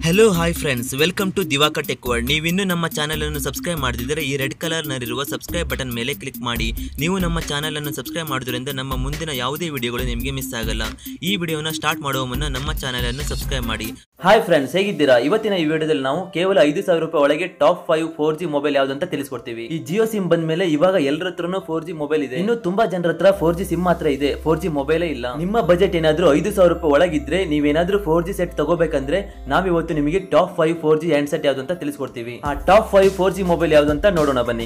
hello hi friends welcome to Divaka tech world ನೀವಿನ್ನೂ ನಮ್ಮ channel ಅನ್ನು ಸಬ್ಸ್ಕ್ರೈಬ್ ಮಾಡದಿದ್ದರೆ ಈ ರೆಡ್ ಕಲರ್ ನಲ್ಲಿರುವ ಸಬ್ಸ್ಕ್ರೈಬ್ ಬಟನ್ ಮೇಲೆ ಕ್ಲಿಕ್ ಮಾಡಿ ನೀವು ನಮ್ಮ ಚಾನಲ್ ಅನ್ನು ಸಬ್ಸ್ಕ್ರೈಬ್ ಮಾಡೋದ್ರಿಂದ ನಮ್ಮ ಮುಂದಿನ ಯಾವುದೇ ವಿಡಿಯೋಗಳು ನಿಮಗೆ ಮಿಸ್ ಆಗಲ್ಲ ಈ ವಿಡಿಯೋನ ಸ್ಟಾರ್ಟ್ ಮಾಡುವ ಮುನ್ನ ನಮ್ಮ ಚಾನಲ್ ಅನ್ನು ಸಬ್ಸ್ಕ್ರೈಬ್ ಮಾಡಿ ಹಾಯ್ ಫ್ರೆಂಡ್ಸ್ ಹೇಗಿದ್ದೀರಾ ಇವತ್ತಿನ ಈ ವಿಡಿಯೋದಲ್ಲಿ ನಾವು ಕೇವಲ ಐದು ಸಾವಿರ ರೂಪಾಯಿ ಒಳಗೆ top five four G mobile ಯಾವ್ದು ಅಂತ ತಿಳಿಸ್ಕೊಡ್ತೀವಿ ಈ ಜಿಯೋ ಸಿಮ್ ಬಂದ ಮೇಲೆ ಇವಾಗ ಎಲ್ಲರ ಹತ್ರನೂ ಫೋರ್ ಜಿ ಮೊಬೈಲ್ ಇದೆ ಇನ್ನು ತುಂಬಾ ಜನರ ಹತ್ರ ಫೋರ್ ಜಿ ಸಿಮ್ ಮಾತ್ರ ಇದೆ ಫೋರ್ ಜಿ ಮೊಬೈಲೇ ಇಲ್ಲ ನಿಮ್ಮ ಬಜೆಟ್ ಏನಾದ್ರೂ ಐದು ಸಾವಿರ ರೂಪಾಯಿ ಒಳಗಿದ್ರೆ ನೀವೇನಾದ್ರೂ ಫೋರ್ ಜಿ ಸೆಟ್ ತಗೋಬೇಕಂದ್ರೆ ನಾವಿವತ್ತು ನಿಮಗೆ top five four G hand set ಯಾವ್ದು ಅಂತ ತಿಳಿಸ್ಕೊಡ್ತೀವಿ ಆ top five four G mobile ಯಾವ್ದು ಅಂತ ನೋಡೋಣ ಬನ್ನಿ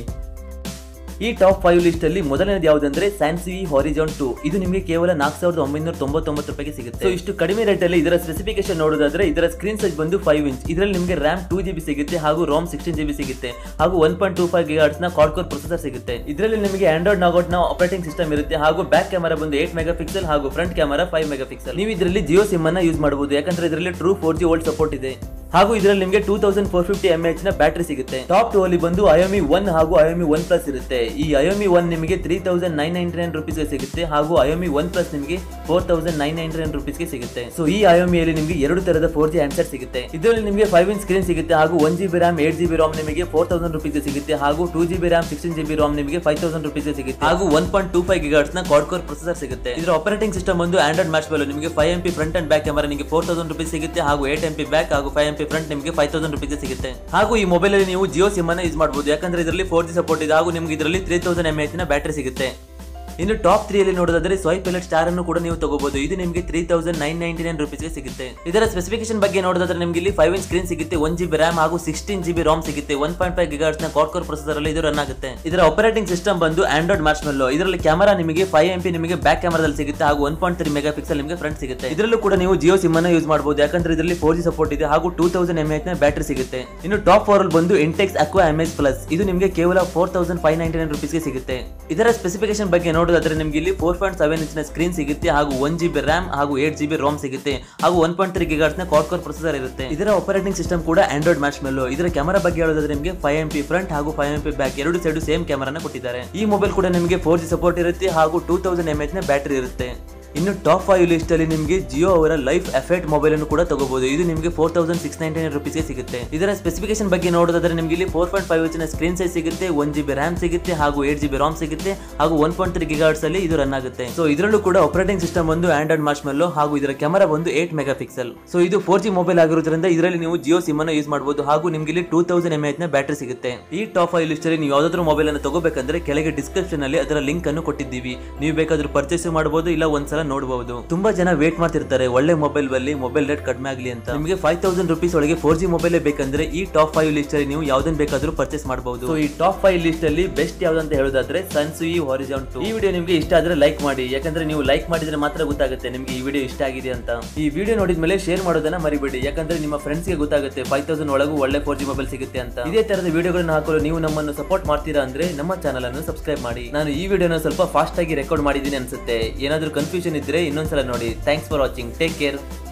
ಈ ಟಾಪ್ ಫೈವ್ ಲಿಸ್ಟ್ ಅಲ್ಲಿ ಮೊದಲನೇದು ಯಾವುದಂದ್ರೆ ಸ್ಯಾನ್ಸಿ ಹಾರಿಜಾನ್ ಟು ಇದು ನಿಮಗೆ ಕೇವಲ ನಾಲ್ಕು ಸಾವಿರದ ಒಂಬೈನೂರ ತೊಂಬತ್ತೊಂಬತ್ತು ರೂಪಾಯಿಗೆ ಸಿಗುತ್ತೆ ಸೊ ಇಷ್ಟು ಕಡಿಮೆ ರೇಟ್ ಅಲ್ಲಿ ಇದರ ಸ್ಪೆಸಿಫಿಕೇಶನ್ ನೋಡೋದಾದ್ರೆ ಇದರ ಸ್ಕ್ರೀನ್ ಸೈಜ್ ಬಂದು ಫೈವ್ ಇಂಚ್ ಇದರಲ್ಲಿ ನಿಮಗೆ ರ್ಯಾಮ್ ಟೂ ಜಿ ಬಿ ಸಿಗುತ್ತೆ ಹಾಗೂ ರೋಮ್ ಸಿಕ್ಸ್ಟೀನ್ ಜಿ ಬಿ ಸಿಗುತ್ತೆ ಹಾಗೂ one point two five gigahertz ನ ಕಾರ್ಡ್ಕೋರ್ ಪ್ರೊಸೆಸರ್ ಸಿಗುತ್ತೆ ಇದರಲ್ಲಿ ನಿಮಗೆ ಆಂಡ್ರಾಯ್ಡ್ ನಾಗೌಟ್ ನ ಆಪರೇಟಿಂಗ್ ಸಿಸ್ಟಮ್ ಇರುತ್ತೆ ಹಾಗೂ ಬ್ಯಾಕ್ ಕ್ಯಾಮರಾ ಬಂದು ಏಟ್ ಮೆಗಾ ಪಿಕ್ಸೆಲ್ ಹಾಗೂ front camera five megapixel ನೀವು ಇದರಲ್ಲಿ ಜಿಯೋ ಸಿಮ್ ಅನ್ನ ಯೂಸ್ ಮಾಡಬಹುದು ಯಾಕಂದ್ರೆ ಇದರಲ್ಲಿ true four G VoLTE support ಇದೆ ಹಾಗೂ ಇದರಲ್ಲಿ ನಿಮಗೆ two thousand four fifty M H ನ ಬ್ಯಾಟರಿ ಸಿಗುತ್ತೆ ಟಾಪ್ ಟು ಅಲ್ಲಿ ಬಂದು ಐಎಂಇ ಒನ್ ಹಾಗೂ ಐಎಂಇ ಒನ್ ಪ್ಲಸ್ ಇರುತ್ತೆ ಈ ಐಎಂಇ ಒನ್ ನಿಮಗೆ three thousand nine ninety nine ರುಪೀಸ್ಗೆ ಸಿಗುತ್ತೆ ಹಾಗೂ ಐಎಂಇ ಒನ್ ಪ್ಲಸ್ ನಿಮಗೆ four thousand nine ninety nine ರುಪೀಸ್ಗೆ ಸಿಗುತ್ತೆ ಸೊ ಈ ಐಎಂಇ ಅಲ್ಲಿ ನಿಮಗೆ ಎರಡು ತರದ ಫೋರ್ ಜಿ ಹ್ಯಾಂಡ್ಸೆಟ್ ಸಿಗುತ್ತೆ ಇದರಲ್ಲಿ ನಿಮಗೆ ಫೈವ್ ಇನ್ ಸ್ಕ್ರೀನ್ ಸಿಗುತ್ತೆ ಹಾಗೂ one G B RAM eight G B ROM ನಿಮಗೆ ಫೋರ್ ತೌಸಂಡ್ ರುಪೀಸ್ಗೆ ಸಿಗುತ್ತೆ ಹಾಗೂ two G B RAM sixteen G B ROM ನಿಮಗೆ ಫೈವ್ ತೌಸಂಡ್ ರುಪೀಸ್ಗೆ ಸಿಗುತ್ತೆ ಹಾಗೂ one point two five gigahertz ನ ಕಾರ್ಡ್ಕೋರ್ ಪ್ರೊಸೆಸರ್ ಸಿಗುತ್ತೆ ಇದರ ಆಪರೇಟಿಂಗ್ ಸಿಸ್ಟಮ್ ಒಂದು ಆಂಡ್ರಾಯ್ಡ್ ಮ್ಯಾಚ್ ಮೇಲೆ ನಿಮಗೆ five M P front and back camera ನಿಮಗೆ ಫೋರ್ ತೌಸಂಡ್ ರುಪೀಸ್ ಸಿಗುತ್ತೆ ಹಾಗೂ ಏಟ್ ಎಂ ಪಿ ಬ್ಯಾಕ್ ಹಾಗೂ ಫೈವ್ ಎಂ ಪಿ ಫ್ರಂಟ್ ನಿಮಗೆ ಫೈವ್ ತೌಸಂಡ್ ರುಪೀಸ್ ಸಿಗುತ್ತೆ ಹಾಗೂ ಈ ಮೊಬೈಲ್ ಅಲ್ಲಿ ನೀವು ಜಿಯೋ ಸಿಮ್ ಅನ್ನ ಯೂಸ್ ಮಾಡಬಹುದು ಯಾಕಂದ್ರೆ ಇದರಲ್ಲಿ ಫೋರ್ ಜಿ ಸಪೋರ್ಟ್ ಇದೆ ಹಾಗೂ ನಿಮಗೆ ಇದರಲ್ಲಿ ತ್ರೀ ತೌಸಂಡ್ ಎಂ ಎಚ್ ನ ಬ್ಯಾಟರಿ ಸಿಗುತ್ತೆ ಇನ್ನು ಟಾಪ್ ತ್ರೀ ಅಲ್ಲಿ ನೋಡೋದಾದ್ರೆ ಸೋಯ್ ಪೈಲಟ್ ಸ್ಟಾರ್ ಅನ್ನು ಕೂಡ ನೀವು ತಗೋಬಹುದು ಇದು ನಿಮಗೆ three thousand nine ninety nine ರುಪೀಸ್ಗೆ ಸಿಗುತ್ತೆ ಇದರ ಸ್ಪೆಸಿಫಿಕೇಶನ್ ಬಗ್ಗೆ ನೋಡೋದಾದ್ರೆ ನಿಮಗೆ ಇಲ್ಲಿ ಫೈವ್ ಇನ್ ಸ್ಕ್ರೀನ್ ಸಿಗುತ್ತೆ ಒನ್ ಜಿ ಬಿ ರ್ಯಾಮ್ ಹಾಗೂ ಸಿಕ್ಸ್ಟೀನ್ ಜಿ ಬಿ ರಾಮ್ ಸಿಗುತ್ತೆ ಒನ್ ಪಾಯಿಂಟ್ ಫೈವ್ ಗಿಗಾಟ್ಸ್ ನ ಕಾರ್ಡ್ಕೋರ್ ಪ್ರೊಸೆಸರ್ ಅಲ್ಲಿ ಇದು ರನ್ ಆಗುತ್ತೆ ಇದರ ಆಪರೇಟಿಂಗ್ ಸಿಸ್ಟಮ್ ಬಂದು ಆಂಡ್ರಾಯ್ಡ್ ಮಾರ್ಚ್ ಮೆಲ್ಲೋ ಇದರಲ್ಲಿ ಕ್ಯಾಮರಾ ನಿಮಗೆ ಫೈವ್ ಎಂ ಪಿ ನಿಮಗೆ ಬ್ಯಾಕ್ ಕ್ಯಾಮರಾದಲ್ಲಿ ಸಿಗುತ್ತೆ ಹಾಗೂ one point three megapixel ನಿಮಗೆ ಫ್ರಂಟ್ ಸಿಗುತ್ತೆ ಇದರಲ್ಲೂ ಕೂಡ ನೀವು ಜಿಯೋ ಸಿಮ್ ಅನ್ನು ಯೂಸ್ ಮಾಡಬಹುದು ಯಾಕಂದ್ರೆ ಇದರಲ್ಲಿ ಫೋರ್ ಜಿ ಸಪೋರ್ಟ್ ಇದೆ ಹಾಗೂ ಟೂ ತೌಸಂಡ್ ಎಂ ಎಚ್ ನ ಬ್ಯಾಟರಿ ಸಿಗುತ್ತೆ ಇನ್ನು ಟಾಪ್ ಫೋರ್ ಅಲ್ಲಿ ಬಂದು Intex Aqua M S plus ಇದು ನಿಮಗೆ ಕೇವಲ four thousand five ninety nine ರುಪೀಸ್ಗೆ ಸಿಗುತ್ತೆ ಇದರ ಸ್ಪೆಸಿಫಿಕೇಶನ್ ಬಗ್ಗೆ ನೋಡೋದಾದ್ರೆ ನಿಮಗೆ ಇಲ್ಲಿ ಫೋರ್ ಪಾಯಿಂಟ್ ಸೆವೆನ್ ಇಂಚಿನ ಸ್ಕ್ರೀನ್ ಸಿಗುತ್ತೆ ಹಾಗೂ ಒನ್ ಜಿ ಬಿ ರ್ಯಾಮ್ ಹಾಗೂ ಏಟ್ ಜಿ ಬಿ ರೋಮ್ ಸಿಗುತ್ತೆ ಹಾಗೂ ಒನ್ ಪಾಯಿಂಟ್ ತ್ರೀ ಗಿಗಾಟ್ಸ್ ನ ಕಾರ್ಡ್ಕೋರ್ ಪ್ರೊಸೆಸರ್ ಇರುತ್ತೆ ಇದರ ಆಪರೇಟಿಂಗ್ ಸಿಸ್ಟಮ್ ಕೂಡ ಆಂಡ್ರಾಯ್ಡ್ ಮ್ಯಾಚ್ ಮೇಲೂ ಇದರ ಕ್ಯಾಮರಾ ಬಗ್ಗೆ ಹೇಳೋದಾದ್ರೆ ನಿಮಗೆ ಫೈವ್ ಎಂ ಪಿ ಫ್ರಂಟ್ ಹಾಗೂ ಫೈವ್ ಎಂ ಪಿ ಬ್ಯಾಕ್ ಎರಡು ಸೈಡ್ ಸೇಮ್ ಕ್ಯಾಮರಾನ ಕೊಟ್ಟಿದ್ದಾರೆ ಈ ಮೊಬೈಲ್ ಕೂಡ ನಿಮಗೆ ಫೋರ್ ಜಿ ಸಪೋರ್ಟ್ ಇರುತ್ತೆ ಹಾಗೂ ಟೂ ತೌಸಂಡ್ ಎಂ ಎಚ್ ನ ಬ್ಯಾಟರಿ ಇರುತ್ತೆ ಇನ್ನು ಟಾಪ್ ಫೈವ್ ಲಿಸ್ಟ್ ಅಲ್ಲಿ ನಿಮಗೆ ಜಿಯೋ ಅವರ ಲೈಫ್ ಎಫೆಕ್ಟ್ ಮೊಬೈಲ್ ಅನ್ನು ಕೂಡ ತಗೋಬಹುದು ಇದು ನಿಮಗೆ four thousand six ninety nine ರುಪೀಸ್ಗೆ ಸಿಗುತ್ತೆ ಇದರ ಸ್ಪೆಸಿಫಿಕೇಶನ್ ಬಗ್ಗೆ ನೋಡೋದಾದ್ರೆ ನಿಮಗೆ ಇಲ್ಲಿ ಫೋರ್ ಪಾಯಿಂಟ್ ಫೈವ್ ಇಂಚಿನ ಸ್ಕ್ರೀನ್ ಸೈಜ್ ಸಿಗುತ್ತೆ ಒನ್ ಜಿ ಬಿ ರ್ಯಾಮ್ ಸಿಗುತ್ತೆ ಹಾಗೂ ಏಟ್ ಜಿ ಬಿ ರಾಮ್ ಸಿಗುತ್ತೆ ಹಾಗೂ ಒನ್ ಪಾಯಿಂಟ್ ತ್ರೀ ಗಿಗಾಟ್ಸ್ ಅಲ್ಲಿ ಇದು ರನ್ ಆಗುತ್ತೆ ಸೊ ಇದರಲ್ಲೂ ಕೂಡ ಆಪರೇಟಿಂಗ್ ಸಿಸ್ಟಮ್ ಒಂದು ಆಂಡ್ರಾಯ್ಡ್ ಮಾರ್ಚ್ ಮೇಲೋ ಹಾಗೂ ಇದರ ಕ್ಯಾಮರಾ ಒಂದು ಏಟ್ ಮೆಗಾ ಪಿಕ್ಸೆಲ್ ಸೊ ಇದು ಫೋರ್ ಜಿ ಮೊಬೈಲ್ ಆಗಿರೋದ್ರಿಂದ ಇದರಲ್ಲಿ ನೀವು ಜಿಯೋ ಸಿಮ್ ಅನ್ನು ಯೂಸ್ ಮಾಡಬಹುದು ಹಾಗೂ ನಿಮಗೆ ಇಲ್ಲಿ ಟೂ ತೌಸಂಡ್ ಎಂ ಎಚ್ ನ ಬ್ಯಾಟರಿ ಸಿಗುತ್ತೆ ಈ ಟಾಪ್ ಫೈವ್ ಲಿಸ್ಟ್ ಅಲ್ಲಿ ನೀವು ಯಾವ್ದಾದ್ರು ಮೊಬೈಲ್ ಅನ್ನು ತಗೋಬೇಕಂದ್ರೆ ಕೆಳಗೆ ಡಿಸ್ಕ್ರಿಪ್ಷನ್ ಅಲ್ಲಿ ಅದರ ಲಿಂಕ್ ಅನ್ನು ಕೊಟ್ಟಿದ್ದೀವಿ ನೀವು ಬೇಕಾದ್ರೂ ಪರ್ಚೇಸ್ ಮಾಡಬಹುದು ಇಲ್ಲ ಒಂದ್ಸಲ ನೋಡಬಹುದು ತುಂಬಾ ಜನ ವೇಟ್ ಮಾಡ್ತಿರ್ತಾರೆ ಒಳ್ಳೆ ಮೊಬೈಲ್ ಬಲ್ಲಿ ಮೊಬೈಲ್ ರೇಟ್ ಕಡಿಮೆ ಆಗಲಿ ಅಂತ ನಿಮಗೆ ಫೈವ್ ತೌಸಂಡ್ ರುಪೀಸ್ ಒಳಗೆ ಫೋರ್ ಜಿ ಮೊಬೈಲ್ ಬೇಕಂದ್ರೆ ಈ ಟಾಪ್ ಫೈವ್ ಲಿಸ್ಟ್ ಅಲ್ಲಿ ನೀವು ಯಾವ್ದನ್ ಬೇಕಾದ್ರೂ ಪರ್ಚೇಸ್ ಮಾಡಬಹುದು ಸೊ ಈ ಟಾಪ್ ಫೈವ್ ಲಿಸ್ಟ್ ಅಲ್ಲಿ ಬೆಸ್ಟ್ ಯಾವ್ದಂತ ಹೇಳೋದಾದ್ರೆ ಸನ್ಸುಯಿ ಹಾರಿಜಾನ್ ಟು ಈ ವಿಡಿಯೋ ನಿಮಗೆ ಇಷ್ಟ ಆದ್ರೆ ಲೈಕ್ ಮಾಡಿ ಯಾಕಂದ್ರೆ ನೀವು ಲೈಕ್ ಮಾಡಿದ್ರೆ ಮಾತ್ರ ಗೊತ್ತಾಗುತ್ತೆ ನಿಮಗೆ ಈ ವಿಡಿಯೋ ಇಷ್ಟ ಆಗಿದೆ ಅಂತ ಈ ವಿಡಿಯೋ ನೋಡಿದ್ಮೇಲೆ ಶೇರ್ ಮಾಡೋದನ್ನ ಮರಿಬೇಡಿ ಯಾಕಂದ್ರೆ ನಿಮ್ಮ ಫ್ರೆಂಡ್ಸ್ ಗೆ ಗೊತ್ತಾಗುತ್ತೆ ಫೈವ್ ತೌಸಂಡ್ ಒಳಗೂ ಒಳ್ಳೆ ಫೋರ್ ಜಿ ಮೊಬೈಲ್ ಸಿಗುತ್ತೆ ಅಂತ ಇದೇ ತರದ ವಿಡಿಯೋಗಳನ್ನ ಹಾಕಲು ನೀವು ನಮ್ಮನ್ನು ಸಪೋರ್ಟ್ ಮಾಡ್ತೀರಾ ಅಂದ್ರೆ ನಮ್ಮ ಚಾನಲ್ ಅನ್ನು ಸಬ್ಸ್ಕ್ರೈಬ್ ಮಾಡಿ ನಾನು ಈ ವಿಡಿಯೋನ ಸ್ವಲ್ಪ ಫಾಸ್ಟ್ ಆಗಿ ರೆಕಾರ್ಡ್ ಮಾಡಿದ್ದೀನಿ ಅನ್ಸುತ್ತೆ ಏನಾದ್ರೂ ಕನ್ಫ್ಯೂಷನ್ ಇದ್ರೆ ಇನ್ನೊಂದ್ಸಲ ನೋಡಿ thanks for watching take care